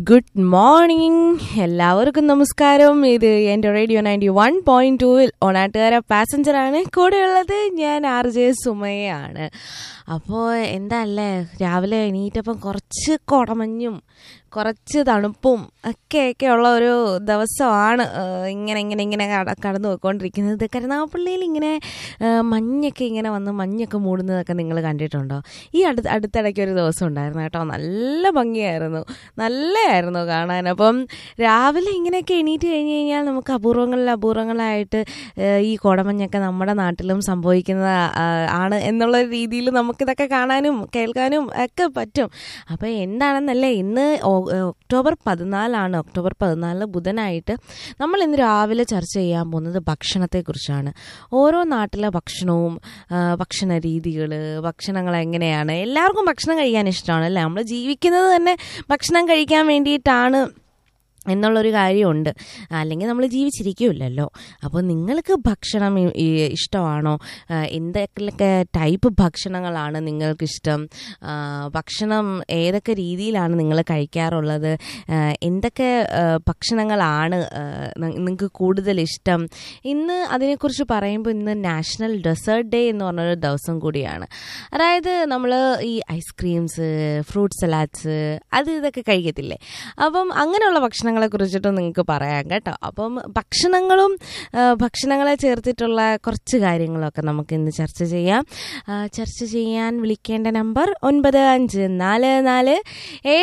good morning എല്ലാവർക്കും നമസ്കാരം ഇത് എൻ്റെ റേഡിയോ നയൻറ്റി വൺ പോയിന്റ് ടൂവിൽ ഓണാട്ടുകാര പാസഞ്ചറാണ് കൂടെയുള്ളത് ഞാൻ ആർ ജെ സുമയാണ് അപ്പോൾ എന്താ അല്ലേ രാവിലെ എണീറ്റപ്പം കുറച്ച് കുടമഞ്ഞും കുറച്ച് തണുപ്പും ഒക്കെ ഒക്കെ ഉള്ള ഒരു ദിവസമാണ് ഏഹ്, ഇങ്ങനെ ഇങ്ങനെ ഇങ്ങനെ കട- കടന്നു പോയിക്കൊണ്ടിരിക്കുന്നത് കരുനാഗപ്പള്ളിയിൽ ഇങ്ങനെ ഏഹ്, മഞ്ഞൊക്കെ ഇങ്ങനെ വന്ന് മഞ്ഞൊക്കെ മൂടുന്നതൊക്കെ നിങ്ങൾ കണ്ടിട്ടുണ്ടോ ഈ അടുത്ത അടുത്തിടയ്ക്ക് ഒരു ദിവസം ഉണ്ടായിരുന്നു കേട്ടോ നല്ല ഭംഗിയായിരുന്നു നല്ലതായിരുന്നു കാണാൻ അപ്പം രാവിലെ ഇങ്ങനെയൊക്കെ എണീറ്റ് കഴിഞ്ഞ് കഴിഞ്ഞാൽ നമുക്ക് അപൂർവങ്ങളിൽ അപൂർവങ്ങളായിട്ട് ഏഹ്, ഈ കോടമഞ്ഞൊക്കെ നമ്മുടെ നാട്ടിലും സംഭവിക്കുന്ന ആ, ആണ് എന്നുള്ള രീതിയിൽ നമുക്കിതൊക്കെ കാണാനും കേൾക്കാനും ഒക്കെ പറ്റും അപ്പോൾ എന്താണെന്നല്ലേ ഇന്ന് ഒ- ഒക്ടോബർ പതിനാലാണ് ഒക്ടോബർ പതിനാലിന് ബുധനായിട്ട് നമ്മൾ ഇന്ന് രാവിലെ ചർച്ച ചെയ്യാൻ പോകുന്നത് ഭക്ഷണത്തെക്കുറിച്ചാണ് ഓരോ നാട്ടിലെ ഭക്ഷണവും ആ, ഭക്ഷണ രീതികൾ ഭക്ഷണങ്ങൾ എങ്ങനെയാണ് എല്ലാവർക്കും ഭക്ഷണം കഴിക്കാൻ ഇഷ്ടമാണ് അല്ലേ നമ്മൾ ജീവിക്കുന്നത് തന്നെ ഭക്ഷണം കഴിക്കാൻ വേണ്ടിയിട്ടാണ് എന്നുള്ളൊരു കാര്യമുണ്ട് അല്ലെങ്കിൽ നമ്മൾ ജീവിച്ചിരിക്കില്ലല്ലോ അപ്പോൾ നിങ്ങൾക്ക് ഭക്ഷണം ഇ- ഈ ഇഷ്ടമാണോ ആ, എന്തൊക്കെ ടൈപ്പ് ഭക്ഷണങ്ങളാണ് നിങ്ങൾക്കിഷ്ടം ആ, ഭക്ഷണം ഏതൊക്കെ രീതിയിലാണ് നിങ്ങൾ കഴിക്കാറുള്ളത് ആ, എന്തൊക്കെ ആ, ഭക്ഷണങ്ങളാണ് നിങ്ങൾക്ക് കൂടുതൽ ഇഷ്ടം ഇന്ന് അതിനെക്കുറിച്ച് പറയുമ്പോൾ ഇന്ന് നാഷണൽ ഡെസേർട്ട് ഡേ എന്ന് പറഞ്ഞൊരു ദിവസം കൂടിയാണ് അതായത് നമ്മൾ ഈ ഐസ്ക്രീംസ് ഫ്രൂട്ട് സലാഡ്സ് അത് ഇതൊക്കെ കഴിക്കത്തില്ലേ അപ്പം അങ്ങനെയുള്ള ഭക്ഷണങ്ങളെ കുറിച്ചിട്ടും നിങ്ങൾക്ക് പറയാം കേട്ടോ അപ്പം ഭക്ഷണങ്ങളും ആ, ഭക്ഷണങ്ങളെ ചേർത്തിട്ടുള്ള കുറച്ച് കാര്യങ്ങളൊക്കെ നമുക്ക് ഇന്ന് ചർച്ച ചെയ്യാം ആ, ചർച്ച ചെയ്യാൻ വിളിക്കേണ്ട നമ്പർ ഒൻപത് അഞ്ച് നാല് നാല് ഏഴ്